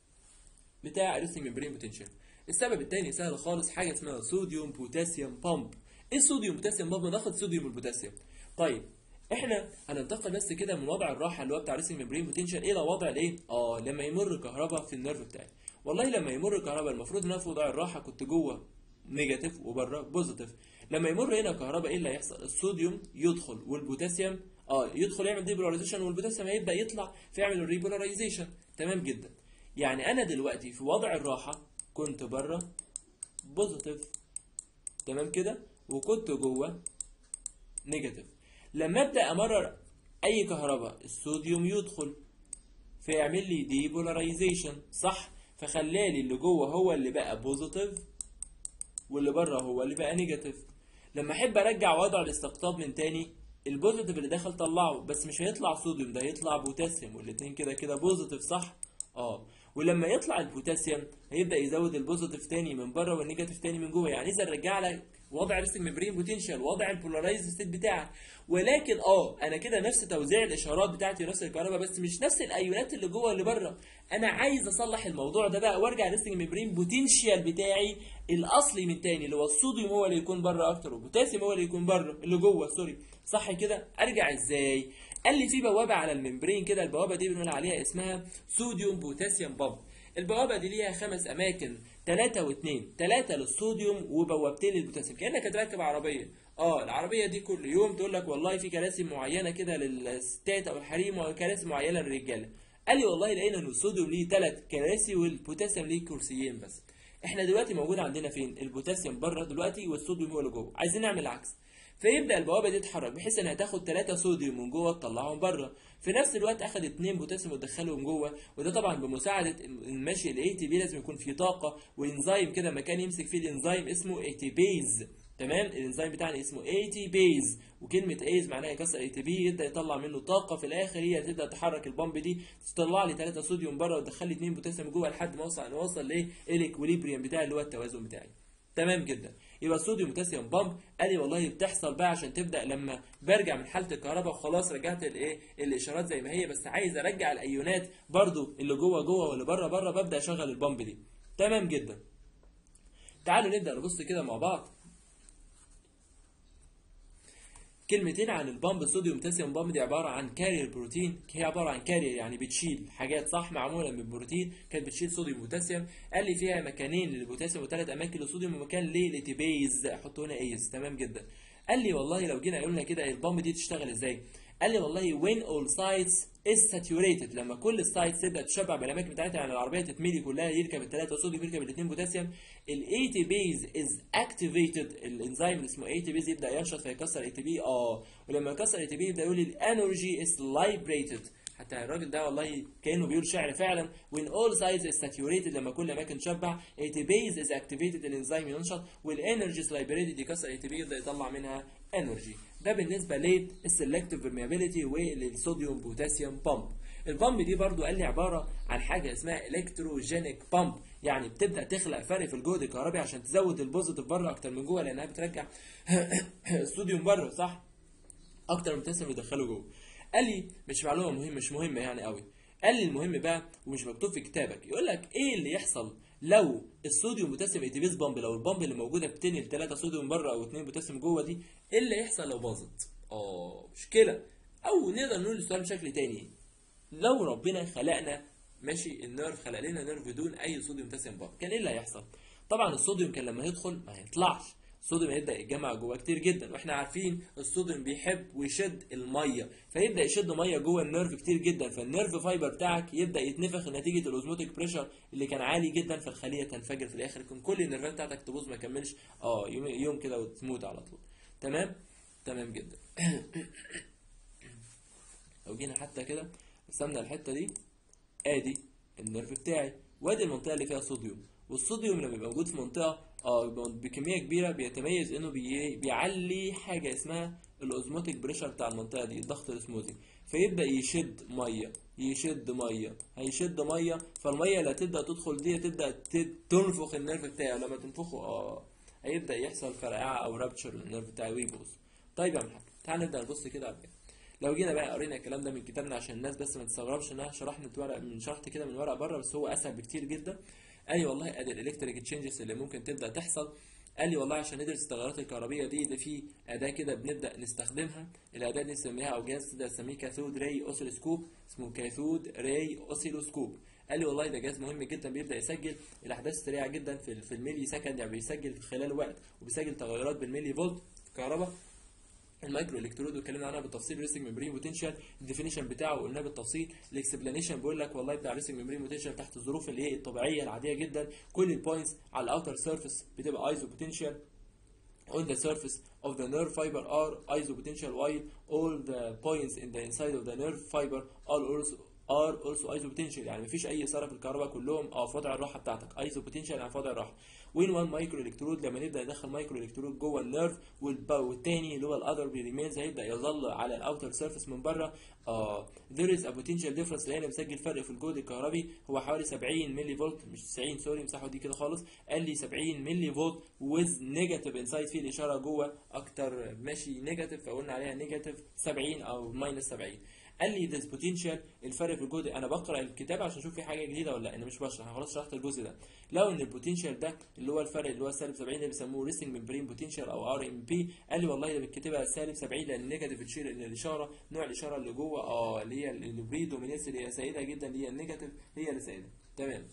بتاع الريستنج ممبرين بوتنشال السبب الثاني سهل خالص حاجه اسمها صوديوم بوتاسيوم بامب ايه الصوديوم بوتاسيوم بامب ناخد صوديوم والبوتاسيوم طيب احنا هننتقل بس كده من وضع الراحه اللي هو بتاع ريسنج ممبرين بوتنشال الى وضع الايه اه لما يمر كهرباء في النيرف بتاعي والله لما يمر كهرباء المفروض ان انا في وضع الراحه كنت جوه نيجاتيف وبره بوزيتيف لما يمر هنا كهرباء ايه اللي هيحصل الصوديوم يدخل والبوتاسيوم اه يدخل يعمل ديبولاريزيشن والبوتاسيوم هيبدا يطلع فيعمل الريبولاريزيشن تمام جدا يعني انا دلوقتي في وضع الراحه كنت بره بوزيتيف تمام كده وكنت جوه نيجاتيف لما ابدا امرر اي كهرباء الصوديوم يدخل فيعمل لي ديبولاريزيشن صح فخلالي اللي جوه هو اللي بقى بوزيتيف واللي بره هو اللي بقى نيجاتيف لما احب ارجع وضع الاستقطاب من تاني البوزيتيف اللي داخل طلعه بس مش هيطلع صوديوم ده هيطلع بوتاسيوم والاتنين كده كده بوزيتيف صح اه ولما يطلع البوتاسيوم هيبدا يزود البوزيتيف تاني من بره والنيجاتيف تاني من جوه يعني اذا رجع لك وضع ريستنج ميمبرين بوتنشال وضع البولارايز ستيت بتاعك ولكن اه انا كده نفس توزيع الاشارات بتاعتي ونفس الكهرباء بس مش نفس الايونات اللي جوه اللي بره انا عايز اصلح الموضوع ده بقى وارجع ريستنج ميمبرين بوتنشال بتاعي الاصلي من تاني اللي هو الصوديوم هو اللي يكون بره اكتر والبوتاسيوم هو اللي يكون بره اللي جوه سوري صح كده ارجع ازاي قال لي في بوابه على الممبرين كده البوابه دي بنقول عليها اسمها صوديوم بوتاسيوم بامب البوابه دي ليها خمس اماكن ثلاثة واثنين ثلاثة للصوديوم وبوابتين للبوتاسيوم كأنك هتركب عربية اه العربية دي كل يوم تقول لك والله في كراسي معينة كده للستات او الحريم وكراسي معينة للرجالة قال لي والله لقينا ان الصوديوم ليه ثلاث كراسي والبوتاسيوم ليه كرسيين بس احنا دلوقتي موجود عندنا فين البوتاسيوم بره دلوقتي والصوديوم هو اللي جوه عايزين نعمل العكس فيبدا البوابه دي تتحرك بحيث انها تاخد 3 صوديوم من جوه تطلعهم بره في نفس الوقت اخد 2 بوتاسيوم وتدخلهم جوه وده طبعا بمساعده المشي الاي تي بي لازم يكون فيه طاقه وانزيم كده مكان يمسك فيه الانزيم اسمه اي تي بيز تمام الانزيم بتاعنا اسمه اي تي بيز وكلمه ايز معناها يكسر اي تي بي يبدا يطلع منه طاقه في الاخر هي تبدا تحرك البامب دي تطلع لي 3 صوديوم بره وتدخل لي 2 بوتاسيوم جوه لحد ما اوصل نوصل لايه الاكوليبريم بتاعي اللي هو التوازن بتاعي تمام جدا يبقى الصوديوم بوتاسيوم بامب قال لي والله بتحصل بقى عشان تبدا لما برجع من حاله الكهرباء وخلاص رجعت الايه الاشارات زي ما هي بس عايز ارجع الايونات برضو اللي جوه جوه واللي بره بره ببدا اشغل البامب دي تمام جدا تعالوا نبدا نبص كده مع بعض كلمتين عن البامب صوديوم بوتاسيوم بامب دي عباره عن كارير بروتين هي عباره عن كارير يعني بتشيل حاجات صح معموله من بروتين كانت بتشيل صوديوم وبوتاسيوم قال لي فيها مكانين للبوتاسيوم وثلاث اماكن للصوديوم ومكان للاتيبيز حطوا هنا ايز تمام جدا قال لي والله لو جينا قلنا كده البامب دي تشتغل ازاي قال لي والله when all sites is saturated لما كل السايتس تبدا تشبع بالاماكن بتاعتها يعني العربيه تتملي كلها يركب الثلاثه صوديوم يركب الاثنين بوتاسيوم الاي تي بيز از اكتيفيتد الانزيم اللي اسمه اي تي بيز يبدا ينشط فيكسر اي تي بي اه ولما يكسر اي تي بي يبدا يقول لي الانرجي از liberated حتى الراجل ده والله كانه بيقول شعر فعلا when all sides is saturated لما كل اماكن تشبع ATPase is activated الانزيم ينشط والانرجي is liberated يكسر ATP يبدا يطلع منها انرجي ده بالنسبه للسلكتيف permeability وللصوديوم بوتاسيوم بامب البامب دي برضو قال لي عباره عن حاجه اسمها الكتروجينيك بامب يعني بتبدا تخلق فرق في الجهد الكهربي عشان تزود البوزيتيف بره اكتر من جوه لانها بترجع الصوديوم بره صح اكتر من البوتاسيوم يدخله جوه قال لي مش معلومه مهمه مش مهمه يعني قوي قال لي المهم بقى ومش مكتوب في كتابك يقول لك ايه اللي يحصل لو الصوديوم بوتاسيوم اي تي بيز بامب لو البامب اللي موجوده بتنقل 3 صوديوم بره او 2 بوتاسيوم جوه دي ايه اللي هيحصل لو باظت اه مشكله او نقدر نقول السؤال بشكل تاني لو ربنا خلقنا ماشي النيرف خلق لنا نيرف بدون اي صوديوم بوتاسيوم بامب كان ايه اللي هيحصل طبعا الصوديوم كان لما يدخل ما هيطلعش الصوديوم هيبدا يتجمع جوه كتير جدا واحنا عارفين الصوديوم بيحب ويشد الميه فيبدا يشد ميه جوه النيرف كتير جدا فالنيرف فايبر بتاعك يبدا يتنفخ نتيجه الاوزموتيك بريشر اللي كان عالي جدا فالخليه تنفجر في الاخر يكون كل النيرفات بتاعتك تبوظ ما كملش اه يوم, يوم كده وتموت على طول تمام تمام جدا لو جينا حتى كده رسمنا الحته دي ادي النيرف بتاعي وادي المنطقه اللي فيها صوديوم والصوديوم لما بيبقى موجود في منطقه اه بكميه كبيره بيتميز انه بي... بيعلي حاجه اسمها الاوزموتيك بريشر بتاع المنطقه دي الضغط الاسموزي فيبدا يشد ميه يشد ميه هيشد ميه فالميه اللي هتبدا تدخل دي تبدا تنفخ النيرف بتاعي لما تنفخه اه هيبدا يحصل فرقعه او رابتشر للنيرف بتاعي ويبوظ طيب يا محمد تعال نبدا نبص كده على لو جينا بقى قرينا الكلام ده من كتابنا عشان الناس بس ما تستغربش ان انا شرحنا ورق من شرحت كده من ورق بره بس هو اسهل بكتير جدا قال لي والله ادي الالكتريك تشينجز اللي ممكن تبدا تحصل قال لي والله عشان ندرس التغيرات الكهربيه دي اللي في اداه كده بنبدا نستخدمها الاداه دي نسميها او جهاز ده نسميه كاثود راي اوسيلوسكوب اسمه كاثود راي اوسيلوسكوب قال لي والله ده جهاز مهم جدا بيبدا يسجل الاحداث سريعه جدا في في الميلي سكند يعني بيسجل في خلال وقت وبيسجل تغيرات بالميلي فولت كهرباء المايكرو الكترود واتكلمنا عنها بالتفصيل ريسنج ميمبرين بوتنشال الديفينيشن بتاعه قلناه بالتفصيل الاكسبلانيشن بيقول لك والله بتاع ريسنج ميمبرين بوتنشال تحت الظروف اللي هي الطبيعيه العاديه جدا كل البوينتس على الاوتر سيرفيس بتبقى ايزو بوتنشال on the surface of the nerve fiber are isopotential while all the points in the inside of the nerve fiber are also are also isopotential يعني مفيش اي اثاره في الكهرباء كلهم اه في وضع الراحه بتاعتك isopotential يعني في وضع الراحه وين وان مايكرو الكترود لما نبدا ندخل مايكرو الكترود جوه النيرف والتاني اللي هو الاذر ريمينز هيبدا يظل على الاوتر سيرفيس من بره اه there is a potential difference هنا بسجل فرق في الجهد الكهربي هو حوالي 70 ملي فولت مش 90 سوري امسحوا دي كده خالص قال لي 70 ملي فولت with نيجاتيف انسايد في الاشاره جوه اكتر ماشي نيجاتيف فقلنا عليها نيجاتيف 70 او ماينس 70 قال لي ذس بوتنشال الفرق في الجزء انا بقرا الكتاب عشان اشوف في حاجه جديده ولا لا انا مش بشرح انا خلاص شرحت الجزء ده لو ان البوتنشال ده اللي هو الفرق اللي هو سالب 70 اللي بيسموه ريستنج ممبرين بوتنشال او ار ام بي قال لي والله ده بتكتبها سالب 70 لان النيجاتيف تشير ان الاشاره نوع الاشاره اللي جوه اه اللي هي البريدومينيس اللي هي سائده جدا اللي هي النيجاتيف هي اللي سائده تمام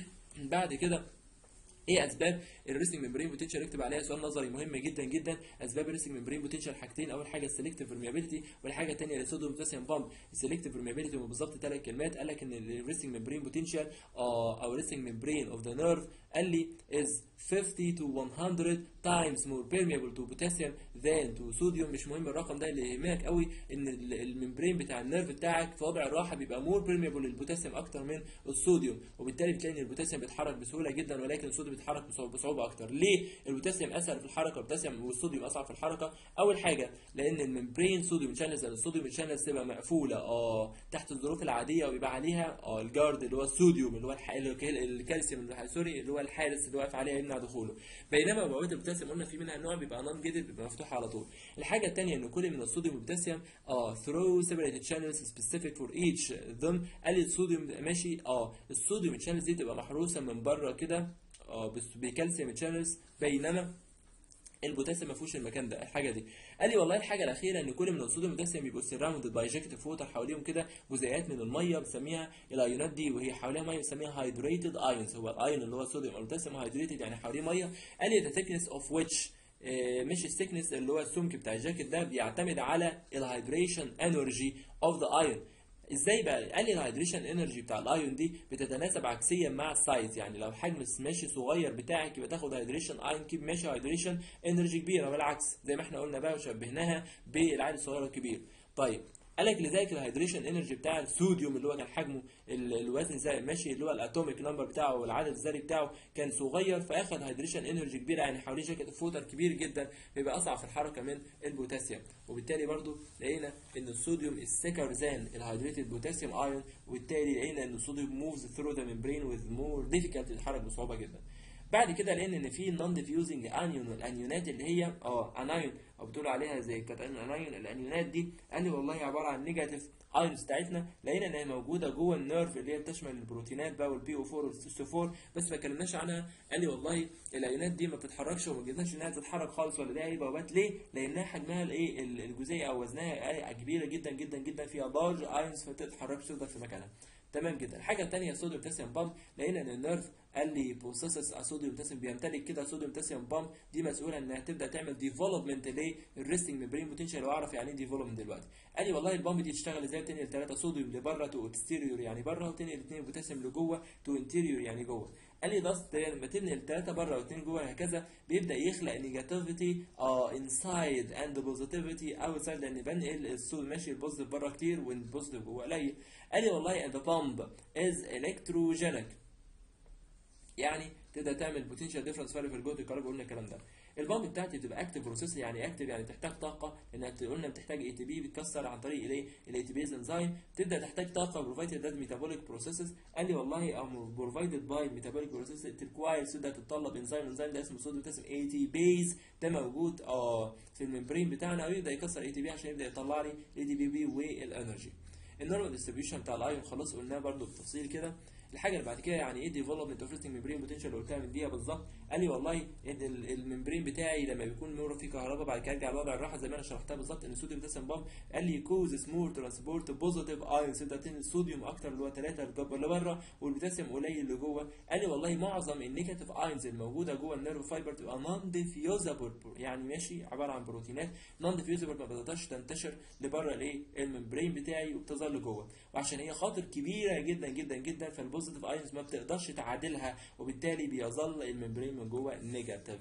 بعد كده ايه اسباب الريستنج ممبرين بوتنشال اكتب عليها سؤال نظري مهم جدا جدا اسباب الريستنج ممبرين بوتنشال حاجتين اول حاجه السلكتيف برميابيلتي والحاجه الثانيه السودوم بوتاسيوم بامب السلكتيف برميابيلتي بالظبط ثلاث كلمات قال لك ان الريستنج ممبرين بوتنشال او ريستنج ممبرين اوف ذا نيرف قال لي is 50 to 100 times more permeable to potassium than to sodium مش مهم الرقم ده اللي يهمك قوي ان الممبرين بتاع النيرف بتاعك في وضع الراحه بيبقى مور permeable للبوتاسيوم اكتر من الصوديوم وبالتالي بتلاقي ان البوتاسيوم بيتحرك بسهوله جدا ولكن الصوديوم بيتحرك بصعوبه اكتر ليه البوتاسيوم اسهل في الحركه والبوتاسيوم والصوديوم اصعب في الحركه اول حاجه لان الممبرين صوديوم شانلز الصوديوم شانلز تبقى مقفوله اه تحت الظروف العاديه وبيبقى عليها اه الجارد اللي هو الصوديوم اللي هو الكالسيوم سوري اللي هو الحارس اللي واقف عليها يمنع دخوله بينما مواد البوتاسيوم قلنا في منها نوع بيبقى نون جيتد بيبقى مفتوح على طول الحاجه الثانيه ان كل من الصوديوم والبوتاسيوم اه ثرو سيبريتد شانلز سبيسيفيك فور ايتش ذم قال لي الصوديوم ماشي اه الصوديوم شانلز دي تبقى محروسه من بره كده اه بكالسيوم شانلز بينما البوتاسيوم ما فيهوش المكان ده الحاجه دي قال لي والله الحاجه الاخيره ان كل من الصوديوم والبوتاسيوم بيبقوا سراوندد باي جاكيتيف ووتر حواليهم كده جزيئات من الميه بنسميها الايونات دي وهي حواليها ميه بنسميها هايدريتد ايونز هو الايون اللي هو الصوديوم او البوتاسيوم هايدريتد يعني حواليه ميه قال لي ذا ثيكنس اوف ويتش مش الثيكنس اللي هو السمك بتاع الجاكيت ده بيعتمد على الهايدريشن انرجي اوف ذا ايون ازاي بقى قال لي الهيدريشن انرجي بتاع الايون دي بتتناسب عكسيا مع السايز يعني لو حجم ماشي صغير بتاعك يبقى تاخد هيدريشن ايون كيب ماشي هيدريشن انرجي كبيره بالعكس زي ما احنا قلنا بقى وشبهناها بالعادي الصغير الكبير طيب قال لك لذلك الهيدريشن انرجي بتاع الصوديوم اللي هو كان حجمه الوزن زي ماشي اللي هو الاتوميك نمبر بتاعه والعدد الذري بتاعه كان صغير فاخد هيدريشن انرجي كبيره يعني حواليه جاكيت فوتر كبير جدا بيبقى اصعب في الحركه من البوتاسيوم وبالتالي برضو لقينا ان الصوديوم السكر ذان الهيدريتد بوتاسيوم ايون وبالتالي لقينا ان الصوديوم موفز ثرو ذا ممبرين وذ مور ديفيكالت يتحرك بصعوبه جدا بعد كده لقينا ان في نون ديفيوزنج انيون والانيونات اللي هي اه انايون او بتقولوا عليها زي كاتاين انايون الانيونات دي قال لي والله عباره عن نيجاتيف ايونز بتاعتنا لقينا ان هي موجوده جوه النيرف اللي هي بتشمل البروتينات بقى والبي او 4 والسيستو 4 بس ما اتكلمناش عنها قال لي والله الايونات دي ما بتتحركش وما جبناش انها تتحرك خالص ولا ليها اي بوابات ليه؟ لانها حجمها الايه الجزيئي او وزنها كبيره جدا جدا جدا فيها لارج ايونز فما تتحركش تفضل في مكانها تمام جدا الحاجه الثانيه صوديوم بوتاسيوم بامب لقينا ان النيرف قال لي بروسيسس صوديوم بوتاسيوم بيمتلك كده صوديوم بوتاسيوم بامب دي مسؤوله انها تبدا تعمل ديفلوبمنت للريستنج ميمبرين بوتنشال واعرف يعني ايه ديفلوبمنت دلوقتي قال لي والله البامب دي تشتغل ازاي تنقل 3 صوديوم لبره تو اكستيريور يعني بره وتنقل 2 بوتاسيوم لجوه تو انتيريور يعني جوه قال لي ضغط لما تنقل ثلاثه بره واثنين جوه هكذا بيبدا يخلق نيجاتيفيتي اه انسايد اند بوزيتيفيتي اوتسايد لان بنقل الصوت ماشي البوزيتيف بره كتير والبوزيتيف جوه قليل قال لي والله the pump is electrogenic يعني تقدر تعمل بوتنشال ديفرنس فاليو في الجهد الكهربائي قلنا الكلام ده البامب بتاعتي بتبقى اكتف بروسيس يعني اكتف يعني بتحتاج طاقه لان قلنا بتحتاج اي تي بي بتكسر عن طريق الايه الاي تي بيز انزيم تبدا تحتاج طاقه بروفايدد ذات ميتابوليك بروسيسز قال لي والله ام بروفايدد باي ميتابوليك بروسيس ريكوايرز ده تتطلب انزيم انزيم ده اسمه صوديوم بوتاسيوم اي تي بيز ده موجود اه في الممبرين بتاعنا ويبدا يكسر اي تي بي عشان يبدا يطلع لي اي تي بي بي والانرجي النورمال ديستريبيوشن بتاع الايون خلاص قلناه برده بالتفصيل كده الحاجه اللي بعد كده يعني ايه ديفلوبمنت اوف ريستنج ميمبرين بوتنشال اللي قلتها من دقيقه بالظبط قال لي والله ان الممبرين بتاعي لما بيكون مر فيه كهرباء بعد كده ارجع لوضع الراحه زي ما انا شرحتها بالظبط ان الصوديوم بوتاسيوم بامب قال لي كوز مور ترانسبورت بوزيتيف ايونز تبدا تنقل الصوديوم اكتر اللي هو 3 اللي بره والبوتاسيوم قليل اللي جوه قال لي والله معظم النيجاتيف ايونز الموجوده جوه النيرف فايبر تبقى نون ديفيوزابل يعني ماشي عباره عن بروتينات نون ديفيوزابل ما بتقدرش تنتشر لبره الايه الممبرين بتاعي وبتظل جوه وعشان هي خاطر كبيره جدا جدا جدا فالبوزيتيف ايونز ما بتقدرش تعادلها وبالتالي بيظل الممبرين من جوه نيجاتيف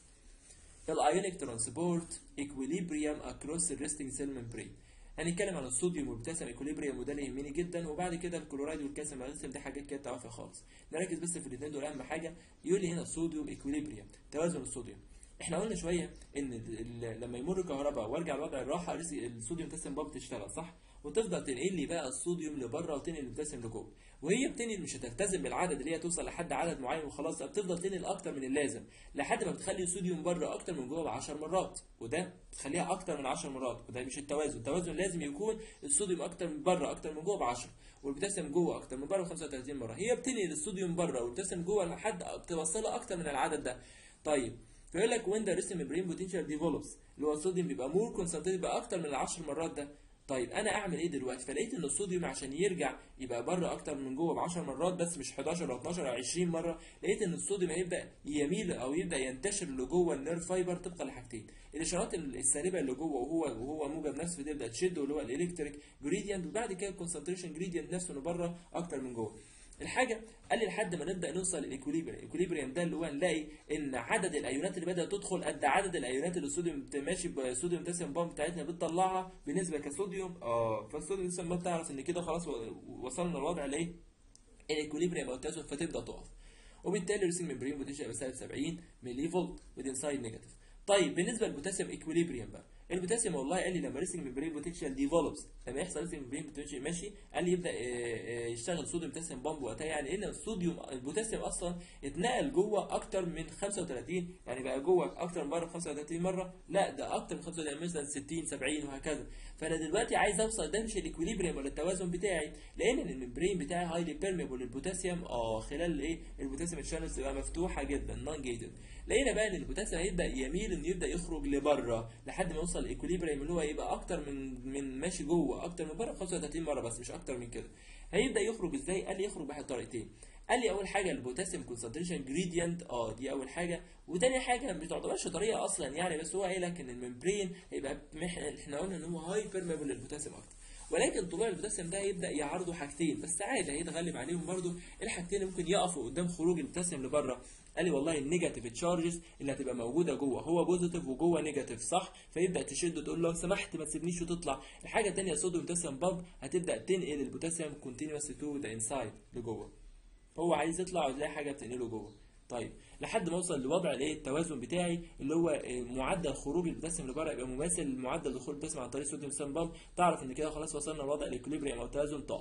الايونيك ترانسبورت اكويليبريم اكروس الريستنج سيل ممبرين هنتكلم عن الصوديوم والبوتاسيوم اكوليبريم وده اللي يهمني جدا وبعد كده الكلورايد والكالسيوم والمغنيسيوم دي حاجات كده توافق خالص نركز بس في الاثنين دول اهم حاجه يقول لي هنا الصوديوم اكوليبريم توازن الصوديوم احنا قلنا شويه ان لما يمر الكهرباء وارجع لوضع الراحه الصوديوم بوتاسيوم بامب تشتغل صح وتفضل تنقل لي بقى الصوديوم لبره وتنقل البوتاسيوم لجوه وهي بتنقل مش هتلتزم بالعدد اللي هي توصل لحد عدد معين وخلاص بتفضل تنقل اكتر من اللازم لحد ما بتخلي الصوديوم بره اكتر من جوه ب 10 مرات وده تخليها اكتر من 10 مرات وده مش التوازن التوازن لازم يكون الصوديوم اكتر من بره اكتر من جوه ب 10 والبوتاسيوم جوه اكتر من بره ب 35 مره هي بتنقل الصوديوم بره والبوتاسيوم جوه لحد بتوصلها اكتر من العدد ده طيب فيقول لك وين ذا ريست ميمبرين بوتنشال ديفلوبس اللي هو الصوديوم بيبقى مور كونسنتريت بقى اكتر من ال 10 مرات ده طيب انا اعمل ايه دلوقتي فلقيت ان الصوديوم عشان يرجع يبقى بره اكتر من جوه ب 10 مرات بس مش 11 او 12 او 20 مره لقيت ان الصوديوم هيبدا يميل او يبدا ينتشر لجوه النيرف فايبر طبقا لحاجتين الاشارات السالبه اللي جوه وهو وهو موجب نفسه بتبدا تشد واللي هو الالكتريك جريدينت وبعد كده الكونسنتريشن جريدينت نفسه اللي بره اكتر من جوه الحاجه قال لي لحد ما نبدا نوصل للايكوليبريم الايكوليبريم ده اللي هو نلاقي ان عدد الايونات اللي بدات تدخل قد عدد الايونات اللي الصوديوم ماشي بالصوديوم بوتاسيوم بامب بتاعتنا بتطلعها بالنسبه كصوديوم اه فالصوديوم بوتاسيوم بامب تعرف ان كده خلاص وصلنا للوضع الايه الايكوليبريم او التوازن فتبدا تقف وبالتالي الريسين ممبرين بوتنشال يبقى سالب 70 ملي فولت ودين سايد نيجاتيف طيب بالنسبه للبوتاسيوم ايكوليبريم بقى البوتاسيوم والله قال لي لما ريسنج ميمبرين بوتنشال ديفلوبس لما يحصل ريسنج ميمبرين بوتنشال ماشي قال لي يبدا يشتغل صوديوم بوتاسيوم بامب وقتها يعني ان الصوديوم البوتاسيوم اصلا اتنقل جوه اكتر من 35 يعني بقى جوه اكتر من مره 35 مره لا ده اكتر من 35 مثلا 60 70 وهكذا فانا دلوقتي عايز اوصل ده مش الاكوليبريم ولا التوازن بتاعي لان الممبرين بتاعي هايلي بيرميبل للبوتاسيوم اه خلال ايه البوتاسيوم الشانلز تبقى مفتوحه جدا نون جيتد لقينا بقى ان البوتاسيوم هيبدا يميل انه يبدا يخرج لبره لحد ما يوصل الايكوليبريم اللي هو يبقى اكتر من من ماشي جوه اكتر من بره ب 35 مره بس مش اكتر من كده هيبدا يخرج ازاي قال لي يخرج بواحد طريقتين قال لي اول حاجه البوتاسيوم كونسنتريشن جريدينت اه دي اول حاجه وتاني حاجه ما بتعتبرش طريقه اصلا يعني بس هو قايل لك ان الممبرين هيبقى احنا قلنا ان هو هاي بيرميبل للبوتاسيوم اكتر ولكن طلوع البوتاسيوم ده هيبدا يعرضوا حاجتين بس عادي هيتغلب عليهم برضو الحاجتين ممكن يقفوا قدام خروج البوتاسيوم لبره قال لي والله النيجاتيف تشارجز اللي هتبقى موجوده جوه هو بوزيتيف وجوه نيجاتيف صح فيبدا تشد تقول له لو سمحت ما تسيبنيش وتطلع الحاجه الثانيه صوديوم بوتاسيوم بامب هتبدا تنقل البوتاسيوم كونتينوس تو ذا انسايد لجوه هو عايز يطلع وتلاقي حاجه بتنقله جوه طيب لحد ما اوصل لوضع الايه التوازن بتاعي اللي هو معدل خروج البوتاسيوم لبره يبقى مماثل لمعدل دخول البوتاسيوم عن طريق الصوديوم بوتاسيوم بامب تعرف ان كده خلاص وصلنا لوضع الاكوليبريم او التوازن تقف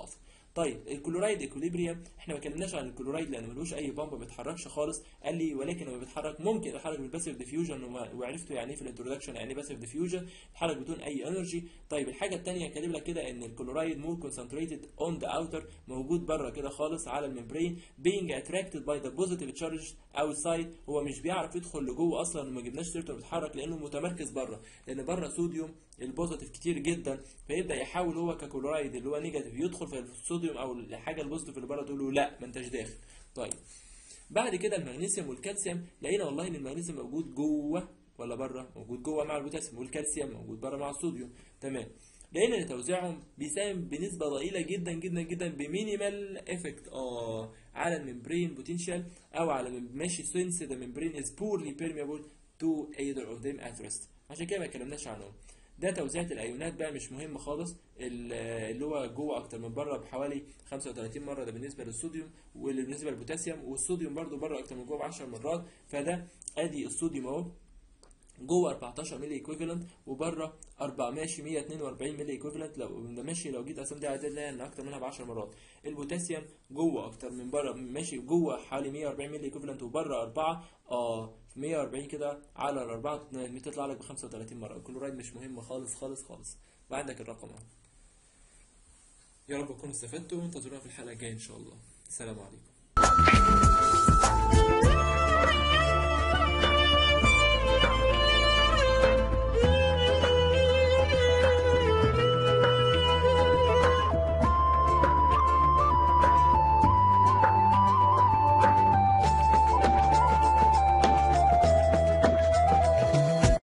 طيب الكلورايد اكوليبريم احنا ما اتكلمناش عن الكلورايد لان ملوش اي بامب ما بيتحركش خالص قال لي ولكن لما بيتحرك ممكن يتحرك بالباسيف ديفيوجن وعرفتوا يعني ايه في الانترودكشن يعني ايه باسيف ديفيوجن يتحرك بدون اي انرجي طيب الحاجه الثانيه كاتب لك كده ان الكلورايد مور كونسنتريتد اون ذا اوتر موجود بره كده خالص على الممبرين being attracted by the positive charge outside هو مش بيعرف يدخل لجوه اصلا وما جبناش سيرته بيتحرك لانه متمركز بره لان بره صوديوم البوزيتيف كتير جدا فيبدا يحاول هو ككلورايد اللي هو نيجاتيف يدخل في الصوديوم او الحاجه البوزيتيف اللي بره تقول له لا ما انتش داخل طيب بعد كده المغنيسيوم والكالسيوم لقينا والله ان المغنيسيوم موجود جوه ولا بره موجود جوه مع البوتاسيوم والكالسيوم موجود بره مع الصوديوم تمام لقينا ان توزيعهم بيساهم بنسبه ضئيله جدا جدا جدا بمينيمال افكت اه على الممبرين بوتنشال او على ماشي سينس ذا ممبرين از بورلي بيرميبل تو either of them at rest عشان كده ما اتكلمناش عنهم ده توزيعة الايونات بقى مش مهم خالص اللي هو جوه اكتر من بره بحوالي 35 مره ده بالنسبه للصوديوم وبالنسبه للبوتاسيوم والصوديوم برده بره اكتر من جوه ب 10 مرات فده ادي الصوديوم اهو جوه 14 ملي ايكويفالنت وبره 4 ماشي 142 ملي ايكويفالنت لو ماشي لو جيت قسمت على ده ان اكتر منها ب 10 مرات البوتاسيوم جوه اكتر من بره ماشي جوه حوالي 140 ملي ايكويفالنت وبره 4 اه 140 كده على الأربعة بتطلع لك ب 35 مرة الكلورايد مش مهم خالص خالص خالص وعندك الرقم اهو يا رب تكونوا استفدتوا وانتظرونا في الحلقة الجاية إن شاء الله السلام عليكم